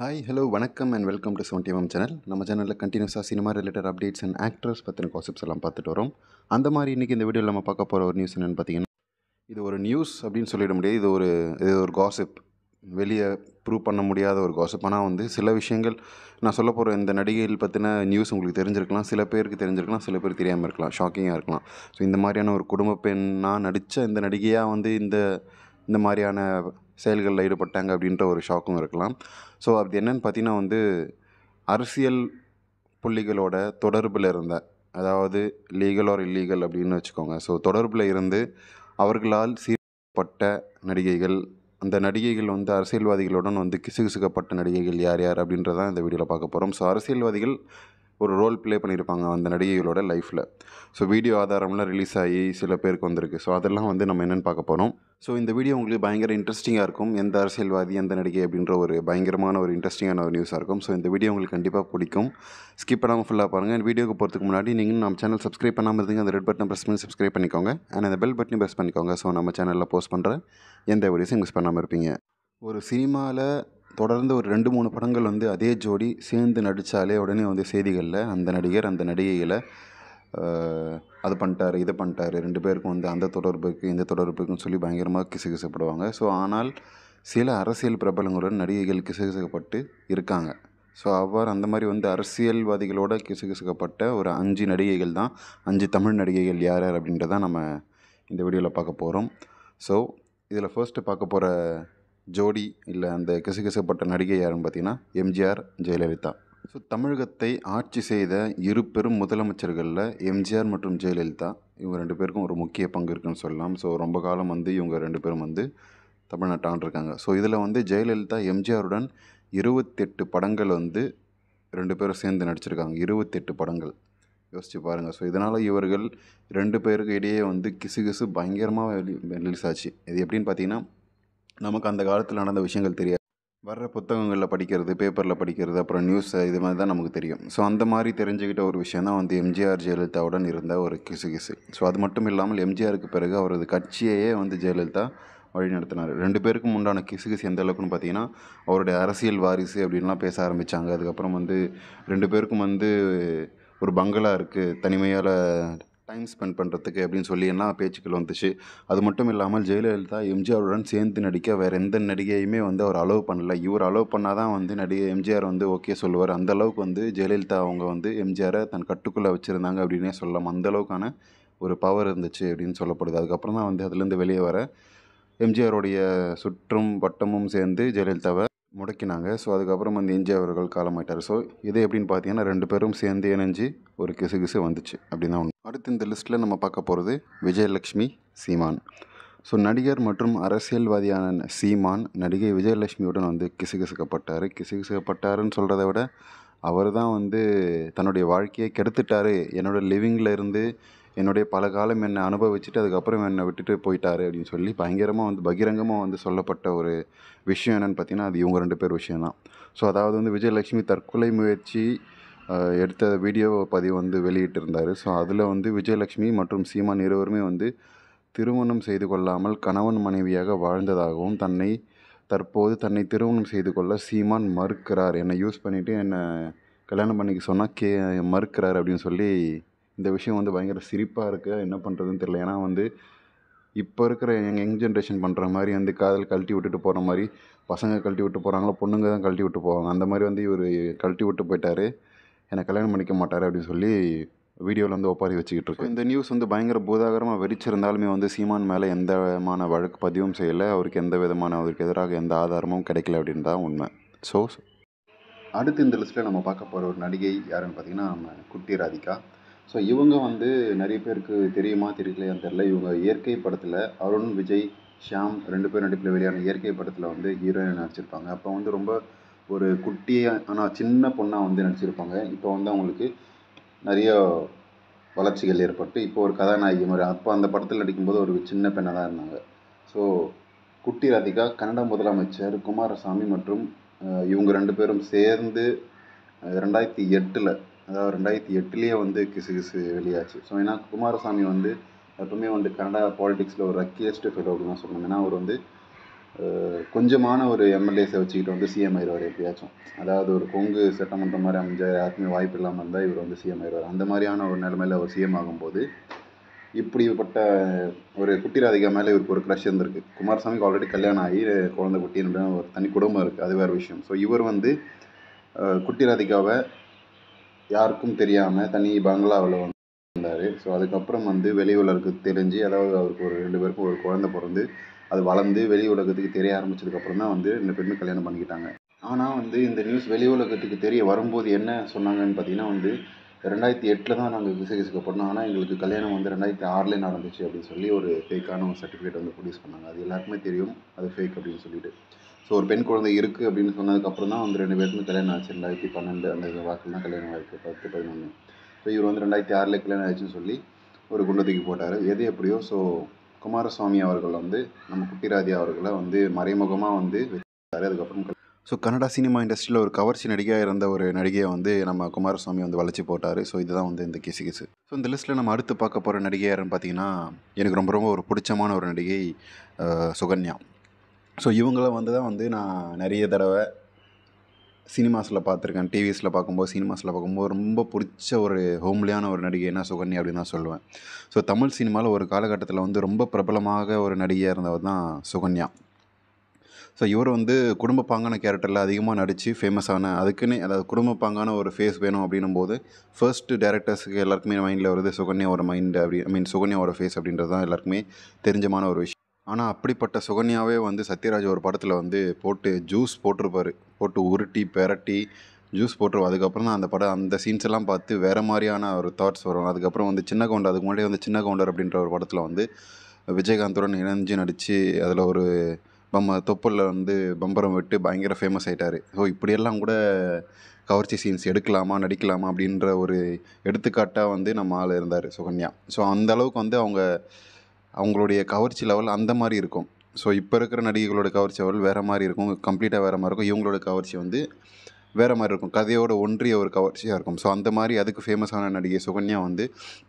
hi hello வணக்கம் and welcome to seventy M channel நம்ம சேனலில் கண்டினியூஸாக cinema related updates and actors பற்றின காசிப்ஸ் எல்லாம் பார்த்துட்டு வரோம் அந்த மாதிரி இன்றைக்கி இந்த வீடியோவில் நம்ம பார்க்க போகிற ஒரு நியூஸ் என்னென்னு பார்த்தீங்கன்னா இது ஒரு நியூஸ் அப்படின்னு சொல்லிட முடியாது இது ஒரு இது ஒரு காசிப் வெளியே ப்ரூவ் பண்ண முடியாத ஒரு காசிப் ஆனால் வந்து சில விஷயங்கள் நான் சொல்ல போகிற இந்த நடிகைகள் பற்றின நியூஸ் உங்களுக்கு தெரிஞ்சிருக்கலாம் சில பேருக்கு தெரிஞ்சிருக்கலாம் சில பேர் தெரியாமல் இருக்கலாம் ஷாக்கிங்காக இருக்கலாம் ஸோ இந்த மாதிரியான ஒரு குடும்ப பெண்ணாக நடித்த இந்த நடிகையாக வந்து இந்த இந்த மாதிரியான செயல்களில் ஈடுபட்டாங்க அப்படின்ற ஒரு ஷாக்கும் இருக்கலாம் ஸோ அது என்னன்னு பார்த்தீங்கன்னா வந்து அரசியல் புள்ளிகளோட தொடர்பில் இருந்த அதாவது லீகல் ஆர் இல்லீகல் அப்படின்னு வச்சுக்கோங்க ஸோ தொடர்பில் இருந்து அவர்களால் சீர்பட்ட நடிகைகள் அந்த நடிகைகள் வந்து அரசியல்வாதிகளுடன் வந்து கிசுகிசுக்கப்பட்ட நடிகைகள் யார் யார் அப்படின்றதான் இந்த வீடியோவில் பார்க்க போகிறோம் ஸோ அரசியல்வாதிகள் ஒரு ரோல் ப்ளே பண்ணியிருப்பாங்க அந்த நடிகைகளோட லைஃப்பில் ஸோ வீடியோ ஆதாரம்லாம் ரிலீஸ் ஆகி சில பேருக்கு வந்திருக்கு ஸோ அதெல்லாம் வந்து நம்ம என்னென்னு பார்க்க போகிறோம் ஸோ இந்த வீடியோ உங்களுக்கு பயங்கர இன்ட்ரெஸ்டிங்காக இருக்கும் எந்த அரசியல்வாதி எந்த நடிகை அப்படின்ற ஒரு பயங்கரமான ஒரு இன்ட்ரெஸ்டிங்கான ஒரு நியூஸாக இருக்கும் ஸோ இந்த வீடியோ உங்களுக்கு கண்டிப்பாக பிடிக்கும் ஸ்கிப் பண்ணாமல் ஃபுல்லாக பாருங்கள் வீடியோக்கு போகிறதுக்கு முன்னாடி நீங்கள் நம்ம சேனல் சப்ஸ்கிரைப் பண்ணாமல் இருந்தீங்க அந்த ரெட் பட்டனை ப்ரெஸ் பண்ணி சப்ஸ்கிரைப் பண்ணிக்கோங்க அண்ட் அந்த பெல் பட்டனை ப்ரெஸ் பண்ணிக்கோங்க ஸோ நம்ம சேனலில் போஸ்ட் பண்ணுற எந்த வீடியோஸும் மிஸ் பண்ணாமல் இருப்பீங்க ஒரு சினிமாவில் தொடர்ந்து ஒரு ரெண்டு மூணு படங்கள் வந்து அதே ஜோடி சேர்ந்து நடித்தாலே உடனே வந்து செய்திகளில் அந்த நடிகர் அந்த நடிகைகளை ஆஹ், அது பண்ணிட்டாரு இது பண்ணிட்டாரு ரெண்டு பேருக்கும் வந்து அந்த தொடர்புக்கு இந்த தொடர்புக்குன்னு சொல்லி பயங்கரமாக கிசுகிசப்படுவாங்க ஸோ ஆனால் சில அரசியல் பிரபலங்களுடன் நடிகைகள் கிசுகிசுக்கப்பட்டு இருக்காங்க ஸோ அவ்வாறு அந்த மாதிரி வந்து அரசியல்வாதிகளோட கிசுகிசுக்கப்பட்ட ஒரு அஞ்சு நடிகைகள் தான் அஞ்சு தமிழ் நடிகைகள் யார் யார் அப்படின்றத நம்ம இந்த வீடியோவில் பார்க்க போகிறோம் ஸோ இதில் ஃபர்ஸ்ட்டு பார்க்க போகிற ஜோடி இல்லை அந்த கிசுகிசுப்பட்ட நடிகை யாருன்னு பார்த்தீங்கன்னா எம்ஜிஆர் ஜெயலலிதா ஸோ தமிழகத்தை ஆட்சி செய்த இரு பெரும் முதலமைச்சர்களில் எம்ஜிஆர் மற்றும் ஜெயலலிதா இவங்க ரெண்டு பேருக்கும் ஒரு முக்கிய பங்கு இருக்குன்னு சொல்லலாம் ஸோ ரொம்ப காலம் வந்து இவங்க ரெண்டு பேரும் வந்து தமிழ்நாட்டை ஆண்டிருக்காங்க ஸோ இதில் வந்து ஜெயலலிதா எம்ஜிஆருடன் இருபத்தெட்டு படங்கள் வந்து ரெண்டு பேரும் சேர்ந்து நடிச்சிருக்காங்க இருபத்தெட்டு படங்கள் யோசிச்சு பாருங்கள் ஸோ இதனால் இவர்கள் ரெண்டு பேருக்கு இடையே வந்து கிசுகிசு பயங்கரமாக ரிலீஸ் ஆச்சு இது எப்படின்னு பார்த்தீங்கன்னா நமக்கு அந்த காலத்தில் நடந்த விஷயங்கள் தெரியாது வர்ற புத்தகங்களில் படிக்கிறது பேப்பரில் படிக்கிறது அப்புறம் நியூஸ் இது மாதிரி தான் நமக்கு தெரியும் ஸோ அந்த மாதிரி தெரிஞ்சுக்கிட்ட ஒரு விஷயம் தான் வந்து எம்ஜிஆர் ஜெயலலிதாவுடன் இருந்த ஒரு கிசுகிசு ஸோ அது மட்டும் இல்லாமல் எம்ஜிஆருக்கு பிறகு அவரது கட்சியையே வந்து ஜெயலலிதா வழி நடத்தினார் ரெண்டு பேருக்கும் உண்டான கிசுகிசு எந்த அளவுக்குன்னு பார்த்தீங்கன்னா அவருடைய அரசியல் வாரிசு அப்படின்லாம் பேச ஆரம்பித்தாங்க அதுக்கப்புறம் வந்து ரெண்டு பேருக்கும் வந்து ஒரு பங்களா இருக்குது தனிமையால் டைம் ஸ்பெண்ட் பண்ணுறதுக்கு அப்படின்னு சொல்லி எல்லாம் பேச்சுக்கள் வந்துச்சு அது மட்டும் இல்லாமல் ஜெயலலிதா எம்ஜிஆருடன் சேர்ந்து நடிக்க வேறு எந்த நடிகையுமே வந்து அவர் அலோவ் பண்ணல இவர் அலோவ் பண்ணால் தான் வந்து நடிகை எம்ஜிஆர் வந்து ஓகே சொல்லுவார் அந்த அளவுக்கு வந்து ஜெயலலிதா அவங்க வந்து எம்ஜிஆரை தன் கட்டுக்குள்ளே வச்சுருந்தாங்க அப்படின்னே சொல்லலாம் அந்த அளவுக்கான ஒரு பவர் இருந்துச்சு அப்படின்னு சொல்லப்படுது அதுக்கப்புறம் தான் வந்து அதுலேருந்து வெளியே வர எம்ஜிஆருடைய சுற்றும் வட்டமும் சேர்ந்து ஜெயலலிதாவை முடக்கினாங்க ஸோ அதுக்கப்புறம் வந்து எம்ஜிஆர் அவர்கள் காலமாயிட்டார் ஸோ இது எப்படின்னு பார்த்தீங்கன்னா ரெண்டு பேரும் சேர்ந்து இணைஞ்சு ஒரு கிசு கிசு வந்துச்சு அப்படின்னு தான் ஒன்று அடுத்து இந்த லிஸ்ட்டில் நம்ம பார்க்க போகிறது விஜயலட்சுமி சீமான் ஸோ நடிகர் மற்றும் அரசியல்வாதியான சீமான் நடிகை விஜயலட்சுமியுடன் வந்து கிசுகிசுக்கப்பட்டார் கிசுகிசுக்கப்பட்டாருன்னு சொல்கிறத விட அவர் தான் வந்து தன்னுடைய வாழ்க்கையை கெடுத்துட்டாரு என்னோட லிவிங்கில் இருந்து என்னுடைய பல காலம் என்னை அனுபவிச்சுட்டு அதுக்கப்புறம் என்னை விட்டுட்டு போயிட்டாரு அப்படின்னு சொல்லி பயங்கரமாக வந்து பகிரங்கமாக வந்து சொல்லப்பட்ட ஒரு விஷயம் என்னென்னு பார்த்தீங்கன்னா அது இவங்க ரெண்டு பேர் விஷயம்தான் ஸோ அதாவது வந்து விஜயலட்சுமி தற்கொலை முயற்சி ஆஹ், எடுத்த வீடியோ பதிவு வந்து வெளியிட்டிருந்தார் ஸோ அதில் வந்து விஜயலட்சுமி மற்றும் சீமான் இருவருமே வந்து திருமணம் செய்து கொள்ளாமல் கணவன் மனைவியாக வாழ்ந்ததாகவும் தன்னை தற்போது தன்னை திருமணம் செய்து கொள்ள சீமான் மறுக்கிறார் என்னை யூஸ் பண்ணிவிட்டு என்னை கல்யாணம் பண்ணிக்க சொன்னால் கே மறுக்கிறார் அப்படின்னு சொல்லி இந்த விஷயம் வந்து பயங்கர சிரிப்பாக இருக்குது என்ன பண்ணுறதுன்னு தெரியல ஏன்னா வந்து இப்போ இருக்கிற எங்கள் யங் ஜென்ரேஷன் பண்ணுற மாதிரி வந்து காதல் கழட்டி விட்டுட்டு போகிற மாதிரி பசங்க கழட்டி விட்டு போகிறாங்களோ பொண்ணுங்க தான் கழட்டி விட்டு போவாங்க அந்த மாதிரி வந்து இவர் கழட்டி விட்டு போயிட்டாரு என்னை கல்யாணம் பண்ணிக்க மாட்டார் அப்படின்னு சொல்லி வீடியோவில் வந்து ஒப்பாரி வச்சுக்கிட்டு இருக்கு இந்த நியூஸ் வந்து பயங்கர பூதாகரமாக வெடிச்சிருந்தாலுமே வந்து சீமான் மேலே எந்த விதமான வழக்கு பதிவும் செய்யலை அவருக்கு எந்த விதமான அவருக்கு எதிராக எந்த ஆதாரமும் கிடைக்கல அப்படின்னு தான் உண்மை ஸோ அடுத்து இந்த லிஸ்ட்டில் நம்ம பார்க்க போகிற ஒரு நடிகை யாருன்னு பார்த்தீங்கன்னா நம்ம குட்டி ராதிகா ஸோ இவங்க வந்து நிறைய பேருக்கு தெரியுமா தெரியலையான்னு தெரில இவங்க இயற்கை படத்தில் அருண் விஜய் ஷியாம் ரெண்டு பேர் நடிப்பில் வெளியான இயற்கை படத்தில் வந்து ஹீரோயின் நடிச்சிருப்பாங்க அப்போ வந்து ரொம்ப ஒரு குட்டி ஆனால் சின்ன பொண்ணாக வந்து நடிச்சிருப்பாங்க இப்போ வந்து அவங்களுக்கு நிறைய வளர்ச்சிகள் ஏற்பட்டு இப்போ ஒரு கதாநாயகி மாதிரி அப்போ அந்த படத்தில் நடிக்கும்போது ஒரு சின்ன பெண்ணாக தான் இருந்தாங்க ஸோ குட்டி ராதிகா கன்னட முதலமைச்சர் குமாரசாமி மற்றும் அஹ், இவங்க ரெண்டு பேரும் சேர்ந்து அஹ், ரெண்டாயிரத்தி எட்டில் அதாவது ரெண்டாயிரத்தி எட்டுலேயே வந்து கிசு கிசு வெளியாச்சு ஸோ ஏன்னா குமாரசாமி வந்து எப்பவுமே வந்து கன்னடா பாலிடிக்ஸில் ஒரு ரக்கியஸ்ட் ஃபெலோ அப்படின்னு தான் சொல்லணும் ஏன்னா அவர் வந்து அஹ், கொஞ்சமான ஒரு எம்எல்ஏஸை வச்சுக்கிட்டு வந்து சிஎம் ஆயிடுவார் எப்படியாச்சும் அதாவது ஒரு கொங்கு சட்டமன்றம் மாதிரி அமைஞ்ச யாருக்குமே வாய்ப்பு இல்லாமல் இருந்தால் இவர் வந்து சிஎம் ஆயிடுவார் அந்த மாதிரியான ஒரு நிலைமையில் அவர் சிஎம் ஆகும்போது இப்படிப்பட்ட ஒரு குட்டி ராதிகா மேலே இவருக்கு ஒரு க்ரஷ் இருந்திருக்கு குமாரசாமிக்கு ஆல்ரெடி கல்யாணம் ஆகி குழந்தை குட்டின்னு ஒரு தனி குடும்பம் இருக்குது அது வேறு விஷயம் ஸோ இவர் வந்து அஹ், குட்டி ராதிகாவை யாருக்கும் தெரியாமல் தனி பங்களாவில் வந்தார் ஸோ அதுக்கப்புறம் வந்து வெளி உலகத்துக்கு தெரிஞ்சு அதாவது அவருக்கு ஒரு ரெண்டு பேருக்கும் ஒரு குழந்தை பிறந்து அது வளர்ந்து வெளி உலகத்துக்கு தெரிய ஆரம்பிச்சதுக்கப்புறம் தான் வந்து ரெண்டு பேருமே கல்யாணம் பண்ணிக்கிட்டாங்க ஆனால் வந்து இந்த நியூஸ் வெளி உலகத்துக்கு தெரிய வரும்போது என்ன சொன்னாங்கன்னு பார்த்தீங்கன்னா வந்து ரெண்டாயிரத்தி எட்டில் தான் நாங்கள் விசேஷிக்கப்பட்டோம் ஆனால் எங்களுக்கு கல்யாணம் வந்து ரெண்டாயிரத்தி ஆறில் நடந்துச்சு அப்படின்னு சொல்லி ஒரு ஃபேக்கான ஒரு சர்டிஃபிகேட் வந்து ப்ரொடியூஸ் பண்ணாங்க அது எல்லாருக்குமே தெரியும் அது ஃபேக் அப்படின்னு சொல்லிட்டு ஸோ ஒரு பெண் குழந்தை இருக்குது அப்படின்னு சொன்னதுக்கப்புறம் தான் வந்து ரெண்டு பேருக்குமே கல்யாணம் ஆச்சு ரெண்டாயிரத்தி பன்னெண்டு அந்த வாக்கில் தான் கல்யாணம் ஆயிருக்கு பத்து பதினொன்று ஸோ இவர் வந்து ரெண்டாயிரத்தி ஆறில் கல்யாணம் ஆச்சுன்னு சொல்லி ஒரு குண்டை தூக்கி போட்டார் எது எப்படியோ ஸோ குமாரசுவாமி அவர்கள் வந்து நம்ம குட்டிராதி அவர்களை வந்து மறைமுகமாக வந்து வச்சாரு அதுக்கப்புறம் ஸோ கன்னடா சினிமா இண்டஸ்ட்ரியில் ஒரு கவர்ச்சி நடிகையாக இருந்த ஒரு நடிகையை வந்து நம்ம குமாரசுவாமி வந்து வளைச்சி போட்டார் ஸோ இதுதான் வந்து இந்த கிசு கிசு ஸோ இந்த லிஸ்ட்டில் நம்ம அடுத்து பார்க்க போகிற நடிகை யாருன்னு பார்த்தீங்கன்னா எனக்கு ரொம்ப ரொம்ப ஒரு பிடிச்சமான ஒரு நடிகை அஹ், சுகன்யா ஸோ இவங்கள வந்து தான் வந்து நான் நிறைய தடவை சினிமாஸில் பார்த்துருக்கேன் டிவிஸில் பார்க்கும்போது சினிமாஸில் பார்க்கும்போது ரொம்ப பிடிச்ச ஒரு ஹோம்லியான ஒரு நடிகைனா சுகன்யா அப்படின்னு தான் சொல்லுவேன் ஸோ தமிழ் சினிமாவில் ஒரு காலகட்டத்தில் வந்து ரொம்ப பிரபலமாக ஒரு நடிகையாக இருந்தவர் தான் சுகன்யா ஸோ இவர் வந்து குடும்ப பாங்கான கேரக்டரில் அதிகமாக நடித்து ஃபேமஸான அதுக்குன்னு அதாவது குடும்ப பாங்கான ஒரு ஃபேஸ் வேணும் அப்படின்னும் போது ஃபர்ஸ்ட் டேரக்டர்ஸுக்கு எல்லாருக்குமே மைண்டில் வருது சுகன்யாவோட மைண்ட் அப்படி ஐ மீன் சுகன்யாவோட ஃபேஸ் அப்படின்றது தான் எல்லாருக்குமே தெரிஞ்சமான ஒரு விஷயம் ஆனால் அப்படிப்பட்ட சுகன்யாவே வந்து சத்யராஜ் ஒரு படத்தில் வந்து போட்டு ஜூஸ் போட்டிருப்பாரு போட்டு உருட்டி பெரட்டி ஜூஸ் போட்டுருவோம் அதுக்கப்புறம் தான் அந்த படம் அந்த சீன்ஸ் எல்லாம் பார்த்து வேறு மாதிரியான ஒரு தாட்ஸ் வரும் அதுக்கப்புறம் வந்து சின்ன கவுண்டர் அதுக்கு முன்னாடி வந்து சின்ன கவுண்டர் அப்படின்ற ஒரு படத்தில் வந்து விஜயகாந்துடன் இணைஞ்சு நடித்து அதில் ஒரு பம்ம தொப்பலில் வந்து பம்பரம் விட்டு பயங்கர ஃபேமஸ் ஆயிட்டாரு ஸோ இப்படியெல்லாம் கூட கவர்ச்சி சீன்ஸ் எடுக்கலாமா நடிக்கலாமா அப்படின்ற ஒரு எடுத்துக்காட்டாக வந்து நம்ம ஆள் இருந்தார் சுகன்யா ஸோ அந்த அளவுக்கு வந்து அவங்க அவங்களுடைய கவர்ச்சி லெவல் அந்த மாதிரி இருக்கும் ஸோ இப்போ இருக்கிற நடிகைகளோட கவர்ச்சி லெவல் வேறு மாதிரி இருக்கும் கம்ப்ளீட்டாக வேறு மாதிரி இருக்கும் இவங்களோட கவர்ச்சி வந்து வேறு மாதிரி இருக்கும் கதையோட ஒன்றிய ஒரு கவர்ச்சியாக இருக்கும் ஸோ அந்த மாதிரி அதுக்கு ஃபேமஸான நடிகை சுகன்யா வந்து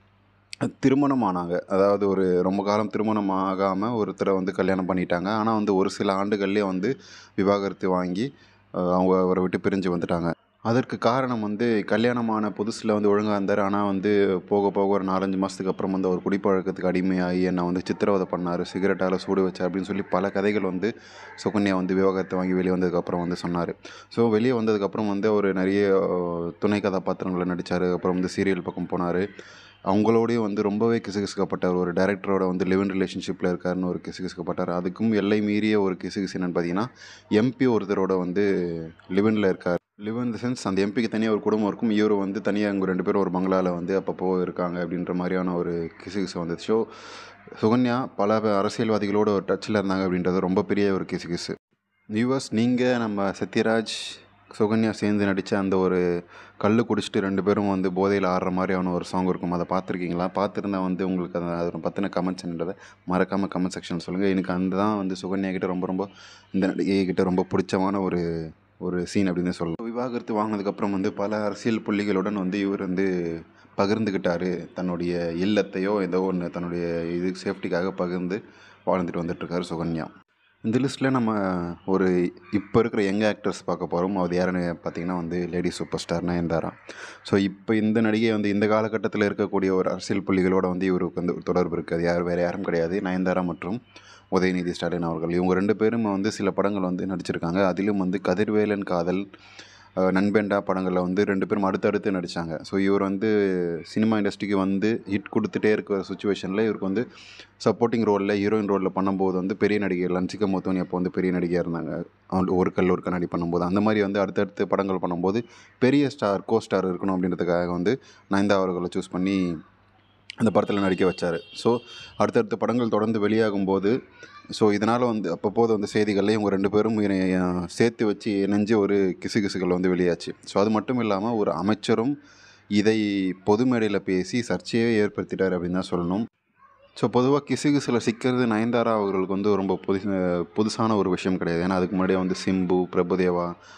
திருமணம் ஆனாங்க அதாவது ஒரு ரொம்ப காலம் திருமணம் ஆகாமல் ஒருத்தரை வந்து கல்யாணம் பண்ணிட்டாங்க ஆனால் வந்து ஒரு சில ஆண்டுகள்லேயே வந்து விவாகரத்து வாங்கி அஹ், அவங்க அவரை விட்டு பிரிஞ்சு வந்துட்டாங்க அதற்கு காரணம் வந்து கல்யாணமான புதுசில் வந்து ஒழுங்காக இருந்தார் ஆனால் வந்து போக போக ஒரு நாலஞ்சு மாதத்துக்கு அப்புறம் வந்து அவர் குடிப்பழக்கத்துக்கு அடிமையாகி என்னை வந்து சித்திரவதை பண்ணார் சிகரெட்டால் சூடு வச்சார் அப்படின்னு சொல்லி பல கதைகள் வந்து சுகன்யா வந்து விவாகரத்தை வாங்கி வெளியே வந்ததுக்கப்புறம் வந்து சொன்னார் ஸோ வெளியே வந்ததுக்கப்புறம் வந்து அவர் நிறைய அஹ், துணை கதாபாத்திரங்களை நடித்தார் அப்புறம் வந்து சீரியல் பக்கம் போனார் அவங்களோடய வந்து ரொம்பவே கிசுகிசுக்கப்பட்டார் ஒரு டைரக்டரோட வந்து லிவன் ரிலேஷன்ஷிப்பில் இருக்காருன்னு ஒரு கிசுகிசுக்கப்பட்டார் அதுக்கும் எல்லை மீறிய ஒரு கிசுகிசு என்னன்னு பார்த்தீங்கன்னா எம்பி ஒருத்தரோட வந்து லிவனில் இருக்கார் லிவ் இன் த சென்ஸ் அந்த எம்பிக்கு தனியாக ஒரு குடும்பம் இருக்கும் இவர் வந்து தனியாக இவங்க ரெண்டு பேரும் ஒரு பங்களாவில் வந்து அப்பப்போ இருக்காங்க அப்படின்ற மாதிரியான ஒரு கிசுகிசு வந்துச்சு ஸோ சுகன்யா பல அரசியல்வாதிகளோட ஒரு டச்சில் இருந்தாங்க அப்படின்றது ரொம்ப பெரிய ஒரு கிசுகிசு வியூவர்ஸ் நீங்கள் நம்ம சத்யராஜ் சுகன்யா சேர்ந்து நடித்த அந்த ஒரு கல் குடிச்சிட்டு ரெண்டு பேரும் வந்து போதையில் ஆடுற மாதிரியான ஒரு சாங் இருக்கும் அதை பார்த்துருக்கீங்களா பார்த்துருந்தா வந்து உங்களுக்கு அதை அதை பற்றின கமெண்ட்ஸ்ன்றதை மறக்காமல் கமெண்ட் செக்ஷன் சொல்லுங்கள் எனக்கு அந்த தான் வந்து சுகன்யா கிட்ட ரொம்ப ரொம்ப இந்த நடிகை கிட்ட ரொம்ப பிடிச்சமான ஒரு ஒரு சீன் அப்படின்னு சொல்லலாம் விவாகரத்து வாங்கினதுக்கப்புறம் வந்து பல அரசியல் புள்ளிகளுடன் வந்து இவர் வந்து பகிர்ந்துக்கிட்டாரு தன்னுடைய இல்லத்தையோ ஏதோ ஒன்று தன்னுடைய இது சேஃப்டிக்காக பகிர்ந்து வாழ்ந்துட்டு வந்துட்டுருக்காரு சுகன்யா இந்த லிஸ்ட்டில் நம்ம ஒரு இப்போ இருக்கிற யங் ஆக்டர்ஸ் பார்க்க போகிறோம் அது யாருன்னு பார்த்தீங்கன்னா வந்து lady superstar Nayanthara so இப்போ இந்த நடிகை வந்து இந்த காலகட்டத்தில் இருக்கக்கூடிய ஒரு அரசியல் புள்ளிகளோட வந்து இவருக்கு வந்து ஒரு தொடர்பு இருக்குது அது யார் வேறு யாரும் கிடையாது நயன்தாரா மற்றும் உதயநிதி ஸ்டாலின் அவர்கள் இவங்க ரெண்டு பேரும் வந்து சில படங்கள் வந்து நடிச்சிருக்காங்க அதிலும் வந்து கதிர்வேலன் காதல் அஹ், நண்பேண்டா படங்களில் வந்து ரெண்டு பேரும் அடுத்தடுத்து நடித்தாங்க ஸோ இவர் வந்து சினிமா இண்டஸ்ட்ரிக்கு வந்து ஹிட் கொடுத்துட்டே இருக்கிற சுச்சுவேஷனில் இவருக்கு வந்து சப்போர்ட்டிங் ரோலில் ஹீரோயின் ரோலில் பண்ணும்போது வந்து பெரிய நடிகை லன்சிகா மோத்தோனி அப்போ வந்து பெரிய நடிகையாக இருந்தாங்க அவங்க ஒரு கல் ஒரு கண்ணாடி பண்ணும்போது அந்த மாதிரி வந்து அடுத்தடுத்து படங்கள் பண்ணும்போது பெரிய ஸ்டார் கோ ஸ்டார் இருக்கணும் அப்படின்றதுக்காக வந்து நயன்தா அவர்களை சூஸ் பண்ணி அந்த படத்தில் நடிக்க வச்சார் ஸோ அடுத்தடுத்த படங்கள் தொடர்ந்து வெளியாகும்போது ஸோ இதனால் வந்து அப்பப்போது வந்து செய்திகளில் இவங்க ரெண்டு பேரும் இணை- அஹ் சேர்த்து வச்சு இணைஞ்சு ஒரு கிசுகிசுகள் வந்து வெளியாச்சு ஸோ அது மட்டும் இல்லாமல் ஒரு அமைச்சரும் இதை பொது மேடையில் பேசி சர்ச்சையே ஏற்படுத்திட்டார் அப்படின்னு தான் சொல்லணும் ஸோ பொதுவாக கிசுகிசில் சிக்கிறது நயன்தாரா அவர்களுக்கு வந்து ரொம்ப புதுசு புதுசான ஒரு விஷயம் கிடையாது ஏன்னா அதுக்கு முன்னாடியே வந்து சிம்பு பிரபுதேவா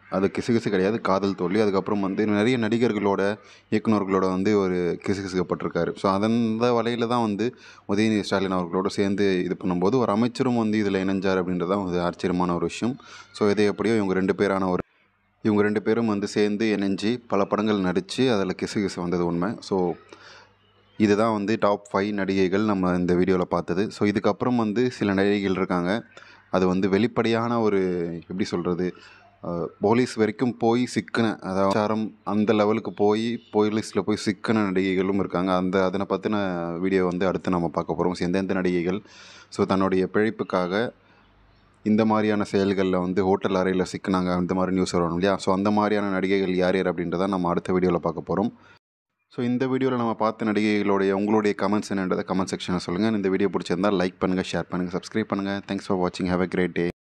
அது கிசுகிசு கிடையாது காதல் தோல்வி அதுக்கப்புறம் வந்து நிறைய நடிகர்களோட இயக்குனர்களோட வந்து ஒரு கிசுகிசுக்கப்பட்டிருக்காரு ஸோ அந்த வலையில் தான் வந்து உதயநிதி ஸ்டாலின் அவர்களோட சேர்ந்து இது பண்ணும்போது ஒரு அமைச்சரும் வந்து இதில் இணைஞ்சார் அப்படின்றது தான் ஒரு ஆச்சரியமான ஒரு விஷயம் ஸோ இது எப்படியோ இவங்க ரெண்டு பேரான ஒரு இவங்க ரெண்டு பேரும் வந்து சேர்ந்து இணைஞ்சு பல படங்கள் நடித்து அதில் கிசுகிசு வந்தது உண்மை ஸோ இதுதான் வந்து டாப் ஃபைவ் நடிகைகள் நம்ம இந்த வீடியோவில் பார்த்தது ஸோ இதுக்கப்புறம் வந்து சில நடிகைகள் இருக்காங்க அது வந்து வெளிப்படையான ஒரு எப்படி சொல்கிறது போலீஸ் வரைக்கும் போய் சிக்கின அதாவது விசாரம் அந்த லெவலுக்கு போய் போலீஸில் போய் சிக்கின நடிகைகளும் இருக்காங்க அந்த அதனை பற்றின வீடியோ வந்து அடுத்து நம்ம பார்க்க போகிறோம் எந்தெந்த நடிகைகள் ஸோ தன்னுடைய பிழைப்புக்காக இந்த மாதிரியான செயல்களில் வந்து ஹோட்டல் அறையில் சிக்கினாங்க அந்த மாதிரி நியூஸ் வரும் இல்லையா ஸோ அந்த மாதிரியான நடிகைகள் யார் யார் அப்படின்றத நம்ம அடுத்த வீடியோவில் பார்க்க போகிறோம் ஸோ இந்த வீடியோவில் நம்ம பார்த்த நடிகைகளுடைய உங்களுடைய கமெண்ட்ஸ் என்னன்றதை கமெண்ட் செக்ஷனில் சொல்லுங்கள் இந்த வீடியோ பிடிச்சிருந்தால் லைக் பண்ணுங்கள் ஷேர் பண்ணுங்கள் சப்ஸ்கிரைப் பண்ணுங்கள் தேங்க்ஸ் ஃபார் வாட்சிங் ஹேவ் அ கிரேட் டே